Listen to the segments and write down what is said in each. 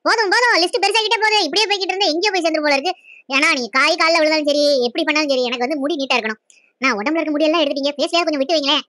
போதும் போதும் லிஸ்ட் பெருசாகிட்டே போகுது இப்படியே போய்கிட்டு இருந்தா எங்கேயோ போய் சேர்ந்து போல இருக்கு ஏன்னா நீ காய் காலில் விழுந்தாலும் சரி எப்படி பண்ணாலும் சரி எனக்கு வந்து முடி நீட்டா இருக்கணும் நான் உடம்புல இருக்க முடியெல்லாம் எடுத்துட்டீங்க ஃபேஸ்ல கொஞ்சம் விட்டு வைங்களேன்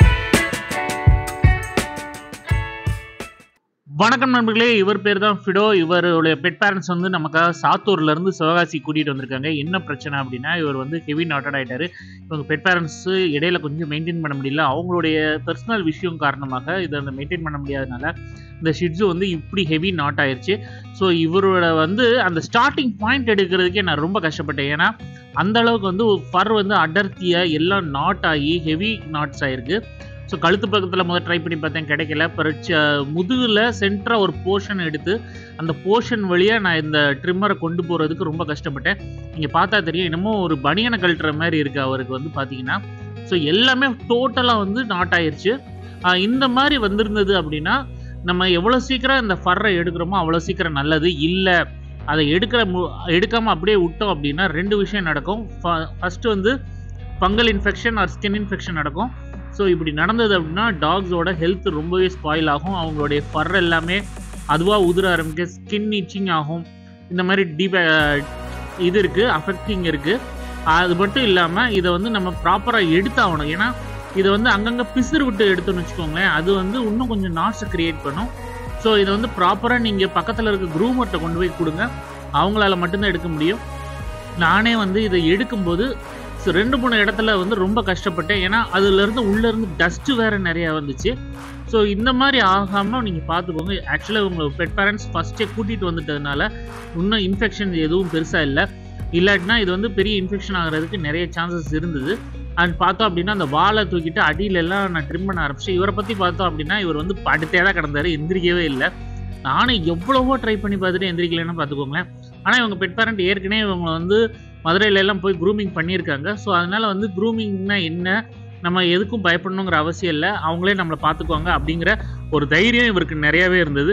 வணக்கம் நண்பர்களே இவர் பேர் தான் ஃபிடோ இவருடைய பெட் பேரண்ட்ஸ் வந்து நமக்காக சாத்தூர்ல இருந்து சிவகாசி கூட்டிட்டு வந்திருக்காங்க என்ன பிரச்சனை அப்படின்னா இவர் வந்து ஹெவி நாட்டட் ஆயிட்டாரு இவங்க பெட் பேரண்ட்ஸ் இடையில கொஞ்சம் மெயின்டைன் பண்ண முடியல அவங்களுடைய பர்சனல் விஷயம் காரணமாக இதை அந்த மெயின்டைன் பண்ண முடியாதனால இந்த ஷிட்ஸு வந்து இப்படி ஹெவி நாட் ஆயிருச்சு ஸோ இவரோட வந்து அந்த ஸ்டார்டிங் பாயிண்ட் எடுக்கிறதுக்கே நான் ரொம்ப கஷ்டப்பட்டேன் ஏன்னா அந்த அளவுக்கு வந்து ஃபர் வந்து அடர்த்தியாக எல்லாம் நாட் ஆகி ஹெவி நாட்ஸ் ஆயிருக்கு ஸோ கழுத்து பக்கத்தில் முதல் ட்ரை பண்ணி பார்த்தேன் கிடைக்கல பிறகு முதுகில் சென்டராக ஒரு போர்ஷன் எடுத்து அந்த போர்ஷன் வழியாக நான் இந்த ட்ரிம்மரை கொண்டு போகிறதுக்கு ரொம்ப கஷ்டப்பட்டேன் நீங்கள் பார்த்தா தெரியும் இன்னமும் ஒரு பனியனை கழட்டுற மாதிரி இருக்குது அவருக்கு வந்து பார்த்தீங்கன்னா ஸோ எல்லாமே டோட்டலாக வந்து நாட் ஆயிருச்சு ஆஹ் இந்த மாதிரி வந்திருந்தது அப்படின்னா நம்ம எவ்வளோ சீக்கிரம் இந்த ஃபர்ரை எடுக்கிறோமோ அவ்வளோ சீக்கிரம் நல்லது இல்லை அதை எடுக்கிற மு எடுக்காமல் அப்படியே விட்டோம் அப்படின்னா ரெண்டு விஷயம் நடக்கும் ஃபஸ்ட்டு வந்து fungal infection or skin infection நடக்கும் ஸோ இப்படி நடந்தது அப்படின்னா டாக்ஸோட ஹெல்த் ரொம்பவே ஸ்பாயில் ஆகும் அவங்களுடைய ஃபர் எல்லாமே அதுவாக உதிர ஆரம்பிக்க ஸ்கின் இச்சிங் ஆகும் இந்த மாதிரி டீப இது இருக்குது அஃபெக்டிங் இருக்குது அது மட்டும் இல்லாமல் இதை வந்து நம்ம ப்ராப்பராக எடுத்தாகணும் ஏன்னா இதை வந்து அங்கங்கே பிசுறு விட்டு எடுத்தோம்னு வச்சுக்கோங்களேன் அது வந்து இன்னும் கொஞ்சம் நாட்ஸை கிரியேட் பண்ணும் ஸோ இதை வந்து ப்ராப்பராக நீங்கள் பக்கத்தில் இருக்க க்ரூமர்கிட்ட கொண்டு போய் கொடுங்க அவங்களால மட்டும்தான் எடுக்க முடியும் நானே வந்து இதை எடுக்கும்போது ஸோ ரெண்டு மூணு இடத்துல வந்து ரொம்ப கஷ்டப்பட்டேன் ஏன்னா அதுலேருந்து உள்ளேருந்து டஸ்ட்டு வேறு நிறையா வந்துச்சு ஸோ இந்த மாதிரி ஆகாமல் நீங்கள் பார்த்துக்கோங்க ஆக்சுவலாக உங்கள் பெட் பேரண்ட்ஸ் ஃபஸ்ட்டே கூட்டிகிட்டு வந்துட்டதுனால இன்னும் இன்ஃபெக்ஷன் எதுவும் பெருசாக இல்லை இல்லாட்டினா இது வந்து பெரிய இன்ஃபெக்ஷன் ஆகிறதுக்கு நிறைய சான்சஸ் இருந்தது அண்ட் பார்த்தோம் அப்படின்னா அந்த வாழை தூக்கிட்டு அடியிலெல்லாம் நான் ட்ரிம் பண்ண ஆரம்பிச்சேன் இவரை பற்றி பார்த்தோம் அப்படின்னா இவர் வந்து படுத்தே தான் கிடந்தாரு எந்திரிக்கவே இல்லை நானும் எவ்வளவோ ட்ரை பண்ணி பார்த்துட்டு எந்திரிக்கலைன்னு பார்த்துக்கோங்களேன் ஆனால் இவங்க பெட் பேரண்ட் ஏற்கனவே இவங்க வந்து மதுரையில எல்லாம் போய் க்ரூமிங் பண்ணியிருக்காங்க ஸோ அதனால வந்து க்ரூமிங்னா என்ன நம்ம எதுக்கும் பயப்படணுங்கிற அவசியம் இல்லை அவங்களே நம்மளை பார்த்துக்குவாங்க அப்படிங்கிற ஒரு தைரியம் இவருக்கு நிறையவே இருந்தது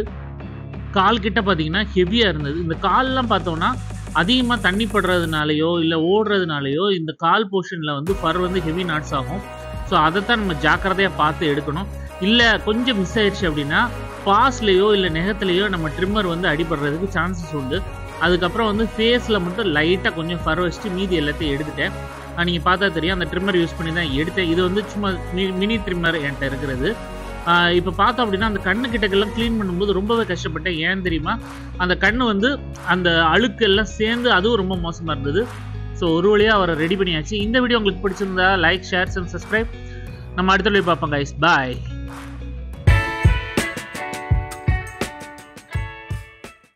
கால் கிட்ட பார்த்தீங்கன்னா ஹெவியாக இருந்தது இந்த கால்லாம் பார்த்தோம்னா அதிகமாக தண்ணி படுறதுனாலையோ இல்லை ஓடுறதுனாலையோ இந்த கால் போர்ஷனில் வந்து ஃபர் வந்து ஹெவி நாட்ஸ் ஆகும் ஸோ அதைத்தான் நம்ம ஜாக்கிரதையாக பார்த்து எடுக்கணும் இல்லை கொஞ்சம் மிஸ் ஆயிடுச்சு அப்படின்னா பாஸ்லேயோ இல்லை நெகத்துலேயோ நம்ம ட்ரிம்மர் வந்து அடிபடுறதுக்கு சான்சஸ் உண்டு அதுக்கப்புறம் வந்து ஃபேஸில் மட்டும் லைட்டாக கொஞ்சம் ஃபர் வச்சுட்டு மீதி எல்லாத்தையும் எடுத்துட்டேன் நீங்கள் பார்த்தா தெரியும் அந்த ட்ரிம்மர் யூஸ் பண்ணி தான் எடுத்தேன் இது வந்து சும்மா மினி ட்ரிம்மர் என்கிட்ட இருக்கிறது இப்போ பார்த்தோம் அப்படின்னா அந்த கண்ணு கிட்டக்கெல்லாம் க்ளீன் பண்ணும்போது ரொம்பவே கஷ்டப்பட்டேன் ஏன் தெரியுமா அந்த கண்ணு வந்து அந்த அழுக்கு எல்லாம் சேர்ந்து அதுவும் ரொம்ப மோசமாக இருந்தது ஸோ ஒரு வழியாக அவரை ரெடி பண்ணியாச்சு இந்த வீடியோ உங்களுக்கு பிடிச்சிருந்தா லைக் ஷேர்ஸ் அண்ட் சப்ஸ்கிரைப் நம்ம அடுத்த வீடியோ பார்ப்போம் கைஸ் பாய்